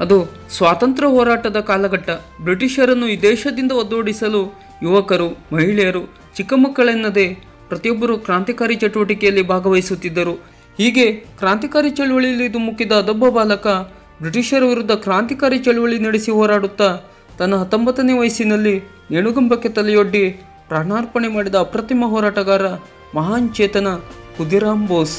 ಅದು ಸ್ವಾತಂತ್ರ್ಯ ಹೋರಾಟದ ಕಾಲಘಟ್ಟ ಬ್ರಿಟಿಷರನ್ನು ಈ ದೇಶದಿಂದ ಒದ್ದೋಡಿಸಲು ಯುವಕರು ಮಹಿಳೆಯರು ಚಿಕ್ಕ ಮಕ್ಕಳೆನ್ನದೇ ಪ್ರತಿಯೊಬ್ಬರು ಕ್ರಾಂತಿಕಾರಿ ಚಟುವಟಿಕೆಯಲ್ಲಿ ಭಾಗವಹಿಸುತ್ತಿದ್ದರು ಹೀಗೆ ಕ್ರಾಂತಿಕಾರಿ ಚಳುವಳಿಯಲ್ಲಿ ಧುಮುಕಿದ ಅದೊಬ್ಬ ಬಾಲಕ ಬ್ರಿಟಿಷರ ವಿರುದ್ಧ ಕ್ರಾಂತಿಕಾರಿ ಚಳುವಳಿ ನಡೆಸಿ ಹೋರಾಡುತ್ತಾ ತನ್ನ ಹತ್ತೊಂಬತ್ತನೇ ವಯಸ್ಸಿನಲ್ಲಿ ನೇಣುಗಂಬಕ್ಕೆ ತಲೆಯೊಡ್ಡಿ ಪ್ರಾಣಾರ್ಪಣೆ ಮಾಡಿದ ಅಪ್ರತಿಮ ಹೋರಾಟಗಾರ ಮಹಾನ್ ಚೇತನ ಖುದಿರಾಮ್ ಬೋಸ್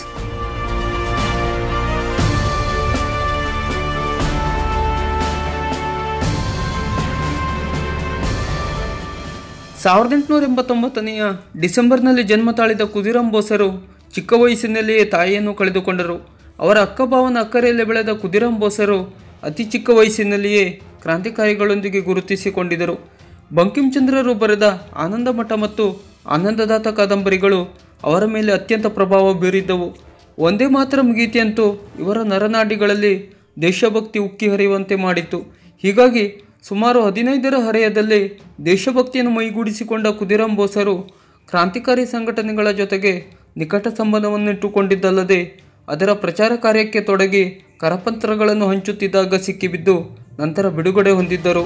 ಸಾವಿರದ ಎಂಟುನೂರ ಎಂಬತ್ತೊಂಬತ್ತನೆಯ ಡಿಸೆಂಬರ್ನಲ್ಲಿ ಜನ್ಮ ತಾಳಿದ ಕುದಿರಾಮ್ ಬೋಸರು ಚಿಕ್ಕ ವಯಸ್ಸಿನಲ್ಲಿಯೇ ತಾಯಿಯನ್ನು ಕಳೆದುಕೊಂಡರು ಅವರ ಅಕ್ಕ ಭಾವನ ಅಕ್ಕರೆಯಲ್ಲಿ ಬೆಳೆದ ಕುದಿರಾಮ್ ಬೋಸರು ಅತಿ ಚಿಕ್ಕ ವಯಸ್ಸಿನಲ್ಲಿಯೇ ಕ್ರಾಂತಿಕಾರಿಗಳೊಂದಿಗೆ ಗುರುತಿಸಿಕೊಂಡಿದ್ದರು ಬಂಕಿಂಚಂದ್ರರು ಬರೆದ ಆನಂದಮಠ ಮತ್ತು ಆನಂದದಾತ ಕಾದಂಬರಿಗಳು ಅವರ ಮೇಲೆ ಅತ್ಯಂತ ಪ್ರಭಾವ ಬೀರಿದ್ದವು ಒಂದೇ ಮಾತ್ರ ಗೀತೆಯಂತೂ ಇವರ ನರನಾಡಿಗಳಲ್ಲಿ ದೇಶಭಕ್ತಿ ಉಕ್ಕಿ ಹರಿಯುವಂತೆ ಮಾಡಿತ್ತು ಹೀಗಾಗಿ ಸುಮಾರು ಹದಿನೈದರ ಹರೆಯದಲ್ಲಿ ದೇಶಭಕ್ತಿಯನ್ನು ಮೈಗೂಡಿಸಿಕೊಂಡ ಕುದಿರಾಮ್ ಬೋಸರು ಕ್ರಾಂತಿಕಾರಿ ಸಂಘಟನೆಗಳ ಜೊತೆಗೆ ನಿಕಟ ಸಂಬಂಧವನ್ನಿಟ್ಟುಕೊಂಡಿದ್ದಲ್ಲದೆ ಅದರ ಪ್ರಚಾರ ಕಾರ್ಯಕ್ಕೆ ತೊಡಗಿ ಕರಪತ್ರಗಳನ್ನು ಹಂಚುತ್ತಿದ್ದಾಗ ಸಿಕ್ಕಿಬಿದ್ದು ನಂತರ ಬಿಡುಗಡೆ ಹೊಂದಿದ್ದರು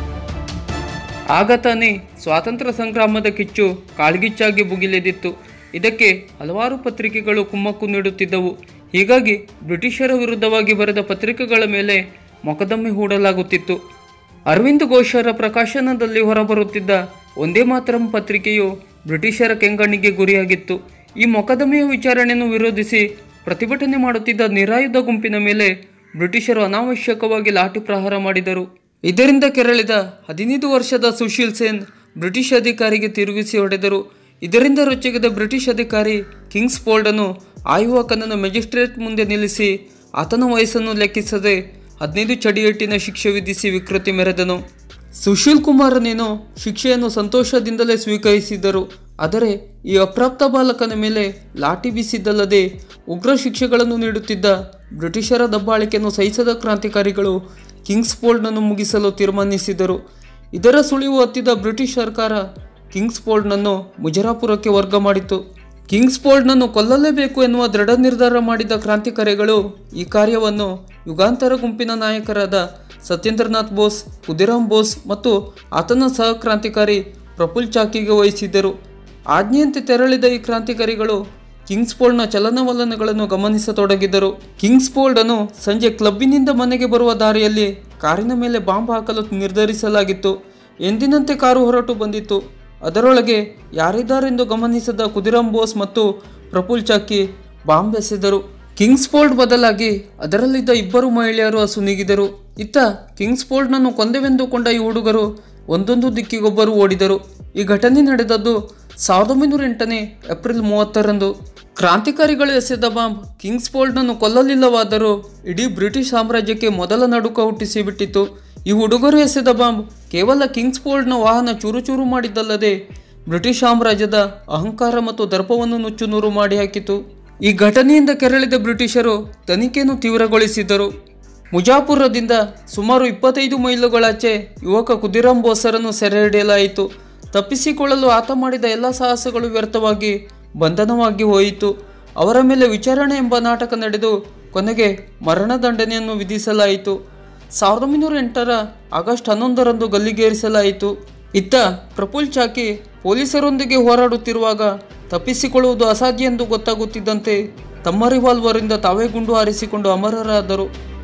ಆಗ ತಾನೇ ಸ್ವಾತಂತ್ರ್ಯ ಸಂಗ್ರಾಮದ ಕಿಚ್ಚು ಕಾಳ್ಗಿಚ್ಚಾಗಿ ಭುಗಿಲೆದಿತ್ತು ಇದಕ್ಕೆ ಹಲವಾರು ಪತ್ರಿಕೆಗಳು ಕುಮ್ಮಕ್ಕು ನೀಡುತ್ತಿದ್ದವು ಹೀಗಾಗಿ ಬ್ರಿಟಿಷರ ವಿರುದ್ಧವಾಗಿ ಬರೆದ ಪತ್ರಿಕೆಗಳ ಮೇಲೆ ಮೊಕದ್ದಮೆ ಹೂಡಲಾಗುತ್ತಿತ್ತು ಅರವಿಂದ್ ಘೋಷರ ಪ್ರಕಾಶನದಲ್ಲಿ ಹೊರಬರುತ್ತಿದ್ದ ಒಂದೇ ಮಾತರಂ ಪತ್ರಿಕೆಯು ಬ್ರಿಟಿಷರ ಕೆಂಗಣ್ಣಿಗೆ ಗುರಿಯಾಗಿತ್ತು ಈ ಮೊಕದ್ದಮೆಯ ವಿಚಾರಣೆಯನ್ನು ವಿರೋಧಿಸಿ ಪ್ರತಿಭಟನೆ ಮಾಡುತ್ತಿದ್ದ ನಿರಾಯುಧ ಗುಂಪಿನ ಮೇಲೆ ಬ್ರಿಟಿಷರು ಅನಾವಶ್ಯಕವಾಗಿ ಲಾಠಿ ಪ್ರಹಾರ ಮಾಡಿದರು ಇದರಿಂದ ಕೆರಳಿದ ಹದಿನೈದು ವರ್ಷದ ಸುಶೀಲ್ ಸೇನ್ ಬ್ರಿಟಿಷ್ ಅಧಿಕಾರಿಗೆ ತಿರುಗಿಸಿ ಹೊಡೆದರು ಇದರಿಂದ ರೊಚ್ಚಿಗೆದ ಬ್ರಿಟಿಷ್ ಅಧಿಕಾರಿ ಕಿಂಗ್ಸ್ ಫೋಲ್ಡನ್ನು ಆ ಯುವಕನನ್ನು ಮ್ಯಾಜಿಸ್ಟ್ರೇಟ್ ಮುಂದೆ ನಿಲ್ಲಿಸಿ ಆತನ ವಯಸ್ಸನ್ನು ಲೆಕ್ಕಿಸದೆ ಹದಿನೈದು ಚಡಿಯೇಟಿನ ಶಿಕ್ಷೆ ವಿಧಿಸಿ ವಿಕೃತಿ ಮೆರೆದನು ಸುಶೀಲ್ ಕುಮಾರನೇನೋ ಶಿಕ್ಷೆಯನ್ನು ಸಂತೋಷದಿಂದಲೇ ಸ್ವೀಕರಿಸಿದ್ದರು ಆದರೆ ಈ ಅಪ್ರಾಪ್ತ ಬಾಲಕನ ಮೇಲೆ ಲಾಠಿ ಬೀಸಿದ್ದಲ್ಲದೆ ಉಗ್ರ ಶಿಕ್ಷೆಗಳನ್ನು ನೀಡುತ್ತಿದ್ದ ಬ್ರಿಟಿಷರ ದಬ್ಬಾಳಿಕೆಯನ್ನು ಸಹಿಸದ ಕ್ರಾಂತಿಕಾರಿಗಳು ಕಿಂಗ್ಸ್ ಫೋಲ್ಡ್ನನ್ನು ಮುಗಿಸಲು ತೀರ್ಮಾನಿಸಿದರು ಇದರ ಸುಳಿವು ಹತ್ತಿದ ಬ್ರಿಟಿಷ್ ಸರ್ಕಾರ ಕಿಂಗ್ಸ್ ಫೋಲ್ಡ್ನನ್ನು ಮುಜರಾಪುರಕ್ಕೆ ವರ್ಗ ಮಾಡಿತು ಕಿಂಗ್ಸ್ ಫೋಲ್ಡ್ನನ್ನು ಕೊಲ್ಲಲೇಬೇಕು ಎನ್ನುವ ದೃಢ ನಿರ್ಧಾರ ಮಾಡಿದ ಕ್ರಾಂತಿಕಾರಿಗಳು ಈ ಕಾರ್ಯವನ್ನು ಯುಗಾಂತರ ಗುಂಪಿನ ನಾಯಕರಾದ ಸತ್ಯೇಂದ್ರನಾಥ್ ಬೋಸ್ ಖುದಿರಾಮ್ ಬೋಸ್ ಮತ್ತು ಆತನ ಸಹ ಕ್ರಾಂತಿಕಾರಿ ಪ್ರಫುಲ್ ಚಾಕಿಗೆ ವಹಿಸಿದ್ದರು ಆಜ್ಞೆಯಂತೆ ತೆರಳಿದ ಈ ಕ್ರಾಂತಿಕಾರಿಗಳು ಕಿಂಗ್ಸ್ ಫೋಲ್ಡ್ನ ಚಲನವಲನಗಳನ್ನು ಗಮನಿಸತೊಡಗಿದರು ಕಿಂಗ್ಸ್ ಫೋಲ್ಡ್ ಅನ್ನು ಸಂಜೆ ಕ್ಲಬ್ಬಿನಿಂದ ಮನೆಗೆ ಬರುವ ದಾರಿಯಲ್ಲಿ ಕಾರಿನ ಮೇಲೆ ಬಾಂಬ್ ಹಾಕಲು ನಿರ್ಧರಿಸಲಾಗಿತ್ತು ಎಂದಿನಂತೆ ಕಾರು ಹೊರಟು ಬಂದಿತ್ತು ಅದರೊಳಗೆ ಯಾರಿದ್ದಾರೆಂದು ಗಮನಿಸದ ಕುದಿರಾಮ್ ಬೋಸ್ ಮತ್ತು ಪ್ರಫುಲ್ ಚಾಕಿ ಬಾಂಬ್ ಎಸೆದರು ಕಿಂಗ್ಸ್ ಫೋಲ್ಡ್ ಬದಲಾಗಿ ಅದರಲ್ಲಿದ್ದ ಇಬ್ಬರು ಮಹಿಳೆಯರು ಅಸುನೀಗಿದರು ಇತ್ತ ಕಿಂಗ್ಸ್ ಫೋಲ್ಡ್ನನ್ನು ಕೊಂದೆವೆಂದುಕೊಂಡ ಈ ಹುಡುಗರು ಒಂದೊಂದು ದಿಕ್ಕಿಗೊಬ್ಬರು ಓಡಿದರು ಈ ಘಟನೆ ನಡೆದದ್ದು ಸಾವಿರದ ಒಂಬೈನೂರ ಎಂಟನೇ ಏಪ್ರಿಲ್ ಮೂವತ್ತರಂದು ಕ್ರಾಂತಿಕಾರಿಗಳು ಎಸೆದ ಬಾಂಬ್ ಕಿಂಗ್ಸ್ ಫೋಲ್ಡ್ನನ್ನು ಕೊಲ್ಲಲಿಲ್ಲವಾದರೂ ಇಡೀ ಬ್ರಿಟಿಷ್ ಸಾಮ್ರಾಜ್ಯಕ್ಕೆ ಮೊದಲ ನಡುಕ ಹುಟ್ಟಿಸಿ ಬಿಟ್ಟಿತು ಈ ಹುಡುಗರು ಎಸೆದ ಬಾಂಬ್ ಕೇವಲ ಕಿಂಗ್ಸ್ ಫೋಲ್ಡ್ನ ವಾಹನ ಚೂರು ಮಾಡಿದ್ದಲ್ಲದೆ ಬ್ರಿಟಿಷ್ ಸಾಮ್ರಾಜ್ಯದ ಅಹಂಕಾರ ಮತ್ತು ದರ್ಪವನ್ನು ನುಚ್ಚು ನೂರು ಮಾಡಿ ಹಾಕಿತು ಈ ಘಟನೆಯಿಂದ ಕೆರಳಿದ ಬ್ರಿಟಿಷರು ತನಿಖೆಯನ್ನು ತೀವ್ರಗೊಳಿಸಿದರು ಮುಜಾಪುರದಿಂದ ಸುಮಾರು ಇಪ್ಪತ್ತೈದು ಮೈಲುಗಳಾಚೆ ಯುವಕ ಕುದಿರಾಮ್ ಬೋಸರನ್ನು ಸೆರೆ ಹಿಡಿಯಲಾಯಿತು ತಪ್ಪಿಸಿಕೊಳ್ಳಲು ಆತ ಮಾಡಿದ ಎಲ್ಲ ಸಾಹಸಗಳು ವ್ಯರ್ಥವಾಗಿ ಬಂಧನವಾಗಿ ಹೋಯಿತು ಅವರ ಮೇಲೆ ವಿಚಾರಣೆ ಎಂಬ ನಾಟಕ ನಡೆದು ಕೊನೆಗೆ ಮರಣದಂಡನೆಯನ್ನು ವಿಧಿಸಲಾಯಿತು ಸಾವಿರದ ಒಂಬೈನೂರ ಎಂಟರ ಆಗಸ್ಟ್ ಹನ್ನೊಂದರಂದು ಗಲ್ಲಿಗೇರಿಸಲಾಯಿತು ಇತ್ತ ಪ್ರಫುಲ್ ಚಾಕಿ ಪೊಲೀಸರೊಂದಿಗೆ ಹೋರಾಡುತ್ತಿರುವಾಗ ತಪ್ಪಿಸಿಕೊಳ್ಳುವುದು ಅಸಾಧ್ಯ ಎಂದು ಗೊತ್ತಾಗುತ್ತಿದ್ದಂತೆ ತಮ್ಮ ರಿವಾಲ್ವರಿಂದ ತಾವೇ ಗುಂಡು ಹಾರಿಸಿಕೊಂಡು ಅಮರರಾದರು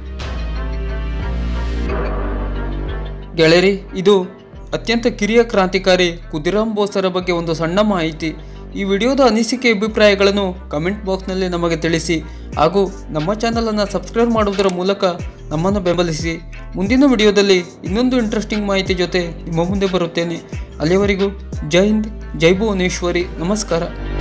ಗೆಳೆಯರಿ ಇದು ಅತ್ಯಂತ ಕಿರಿಯ ಕ್ರಾಂತಿಕಾರಿ ಕುದಿರಾಮ್ ಬೋಸರ ಬಗ್ಗೆ ಒಂದು ಸಣ್ಣ ಮಾಹಿತಿ ಈ ವಿಡಿಯೋದ ಅನಿಸಿಕೆ ಅಭಿಪ್ರಾಯಗಳನ್ನು ಕಮೆಂಟ್ ಬಾಕ್ಸ್ನಲ್ಲಿ ನಮಗೆ ತಿಳಿಸಿ ಹಾಗೂ ನಮ್ಮ ಚಾನಲನ್ನು ಸಬ್ಸ್ಕ್ರೈಬ್ ಮಾಡುವುದರ ಮೂಲಕ ನಮ್ಮನ್ನು ಬೆಂಬಲಿಸಿ ಮುಂದಿನ ವಿಡಿಯೋದಲ್ಲಿ ಇನ್ನೊಂದು ಇಂಟ್ರೆಸ್ಟಿಂಗ್ ಮಾಹಿತಿ ಜೊತೆ ನಿಮ್ಮ ಮುಂದೆ ಬರುತ್ತೇನೆ ಅಲ್ಲಿಯವರೆಗೂ ಜೈ ಹಿಂದ್ ಜೈ ಭುವನೇಶ್ವರಿ ನಮಸ್ಕಾರ